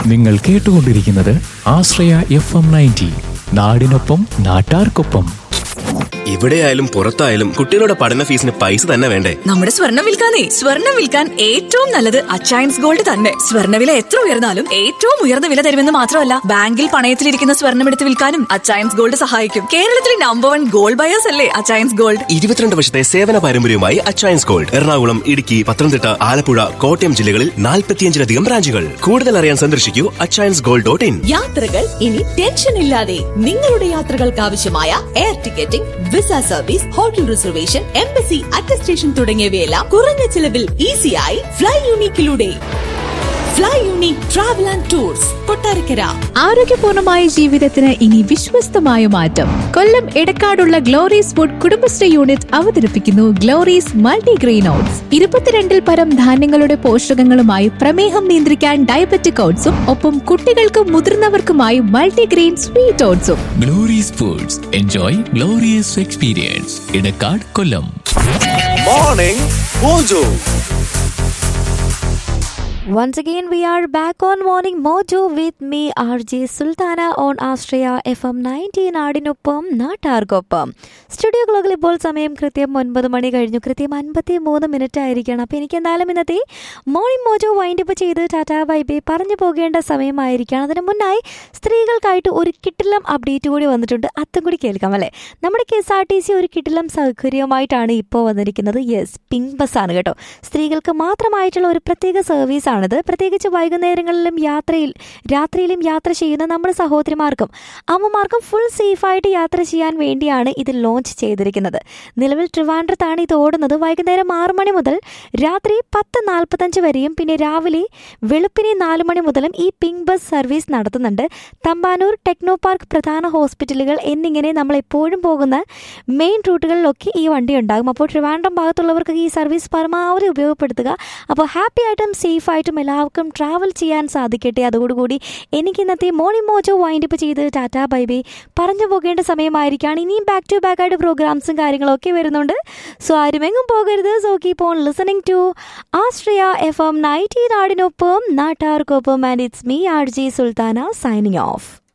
നിങ്ങൾ കേട്ടുകൊണ്ടിരിക്കുന്നത് ആശ്രയ F M ninety നാടിനൊപ്പം നാട്ടാർക്കൊപ്പം ഇവിടെയായാലും പുറത്തായാലും കുട്ടികളുടെ പഠന ഫീസിന് പൈസ തന്നെ വേണ്ടേ നമ്മുടെ സ്വർണം വിൽക്കാനേ സ്വർണം വിൽക്കാൻ ഏറ്റവും നല്ലത് അച്ചയൻസ് ഗോൾഡ് തന്നെ സ്വർണ്ണവില എത്ര ഉയർന്നാലും ഏറ്റവും ഉയർന്ന വില തരുമെന്ന് മാത്രമല്ല ബാങ്കിൽ പണയത്തിലിരിക്കുന്ന സ്വർണം എടുത്ത് വിൽക്കാനും അച്ചയൻസ് ഗോൾഡ് സഹായിക്കും കേരളത്തിലെ നമ്പർ വൺ ഗോൾഡ് ബയേഴ്സ് അല്ലേ അച്ചയൻസ് ഗോൾഡ് ഇരുപത്തിരണ്ട് വർഷത്തെ സേവന പാരമ്പര്യവുമായി അച്ചയൻസ് ഗോൾഡ് എറണാകുളം ഇടുക്കി പത്തനംതിട്ട ആലപ്പുഴ കോട്ടയം ജില്ലകളിൽ നാൽപ്പത്തിയഞ്ചിലധികം ബ്രാഞ്ചുകൾ കൂടുതൽ അറിയാൻ സന്ദർശിക്കൂ അച്ചയൻസ് ഗോൾഡ് ഡോട്ട് ഇൻ യാത്രകൾ ഇനി ടെൻഷൻ ഇല്ലാതെ നിങ്ങളുടെ യാത്രകൾക്ക് ആവശ്യമായ air ticketing visa service hotel reservation embassy attestation തുടങ്ങിയവയെല്ലാം കുറഞ്ഞ ചിലവിൽ ഈസിയായി ഫ്ലൈ യൂണിക്കിലൂടെ fly unique travel and tours Kottarakkara ആരോഗ്യപൂർണമായ ജീവിതത്തിന് ഇനി വിശ്വസ്തമായ മാറ്റം കൊല്ലം എടക്കാടുള്ള ഗ്ലോറീസ് ഫുഡ് കുടുംബശ്രീ യൂണിറ്റ് അവതരിപ്പിക്കുന്നു ഗ്ലോറീസ് മൾട്ടിഗ്രെയിൻ ഓട്സ് ഇരുപത്തിരണ്ടിൽ പരം ധാന്യങ്ങളുടെ പോഷകങ്ങളുമായി പ്രമേഹം നിയന്ത്രിക്കാൻ ഡയബറ്റിക് ഓട്സും ഒപ്പം കുട്ടികൾക്കും മുതിർന്നവർക്കുമായി മൾട്ടിഗ്രെയിൻ സ്വീറ്റ് ഓട്സും Glory's foods enjoy glorious experience Edakkad Kollam morning mojo Once again, we are back on Morning Mojo with me, RJ Sultana on Astraya FM 19 നാടിനൊപ്പം നാട്ടാർക്കൊപ്പം സ്റ്റുഡിയോ ക്ലോക്കിൽ ഇപ്പോൾ സമയം കൃത്യം ഒൻപത് മണി കഴിഞ്ഞു കൃത്യം അൻപത്തി മൂന്ന് മിനിറ്റ് ആയിരിക്കണം അപ്പോൾ എനിക്ക് എന്തായാലും ഇന്നത്തെ മോർണിംഗ് മോജോ വൈൻഡപ്പ് ചെയ്ത് ടാറ്റാ ബൈബൈ പറഞ്ഞു പോകേണ്ട സമയമായിരിക്കണം അതിന് മുന്നായി സ്ത്രീകൾക്കായിട്ട് ഒരു കിട്ടിലം അപ്ഡേറ്റ് കൂടി വന്നിട്ടുണ്ട് അതും കൂടി കേൾക്കാം അല്ലേ നമ്മുടെ K S R T C ഒരു കിട്ടിലം സൗകര്യമായിട്ടാണ് ഇപ്പോൾ വന്നിരിക്കുന്നത് യെസ് പിങ്ക് ബസ് ആണ് കേട്ടോ സ്ത്രീകൾക്ക് മാത്രമായിട്ടുള്ള ഒരു പ്രത്യേക സർവീസാണിത് പ്രത്യേകിച്ച് വൈകുന്നേരങ്ങളിലും യാത്രയിൽ രാത്രിയിലും യാത്ര ചെയ്യുന്ന നമ്മുടെ സഹോദരിമാർക്കും അമ്മമാർക്കും ഫുൾ സേഫായിട്ട് യാത്ര ചെയ്യാൻ വേണ്ടിയാണ് ഇത് ലോഞ്ച് ചെയ്തിരിക്കുന്നത് നിലവിൽ ട്രിവാൻഡ്രത്താണ് ഇത് ഓടുന്നത് വൈകുന്നേരം ആറ് മണി മുതൽ രാത്രി പത്ത് നാൽപ്പത്തഞ്ച് വരെയും പിന്നെ രാവിലെ വെളുപ്പിനെ നാല് മണി മുതലും ഈ പിങ്ക് ബസ് സർവീസ് നടത്തുന്നുണ്ട് തമ്പാനൂർ ടെക്നോ പാർക്ക് പ്രധാന ഹോസ്പിറ്റലുകൾ എന്നിങ്ങനെ നമ്മൾ എപ്പോഴും പോകുന്ന മെയിൻ റൂട്ടുകളിലൊക്കെ ഈ വണ്ടി ഉണ്ടാകും അപ്പോൾ ട്രിവാൻഡ്രം ഭാഗത്തുള്ളവർക്ക് ഈ സർവീസ് പരമാവധി ഉപയോഗപ്പെടുത്തുക അപ്പോൾ ഹാപ്പി ആയിട്ടും സേഫ് ആയിട്ടും എല്ലാവർക്കും ട്രാവൽ ചെയ്യാൻ സാധിക്കട്ടെ അതോടുകൂടി എനിക്ക് ഇന്നത്തെ മോർണിംഗ് മോജോ വൈൻഡപ്പ് ചെയ്ത് ടാറ്റാ ബൈ ബൈ പറഞ്ഞു പോകേണ്ട സമയമായിരിക്കുകയാണ് ഇനിയും ബാക്ക് ടു ബാക്ക് ആയിട്ട് പ്രോഗ്രാംസും കാര്യങ്ങളൊക്കെ വരുന്നുണ്ട് സോ ആരും എങ്ങും പോകരുത് so keep on listening to Ashraya F M ninety നാടിനൊപ്പം നാട്ടാർക്കൊപ്പം and it's me R J Sulthana signing of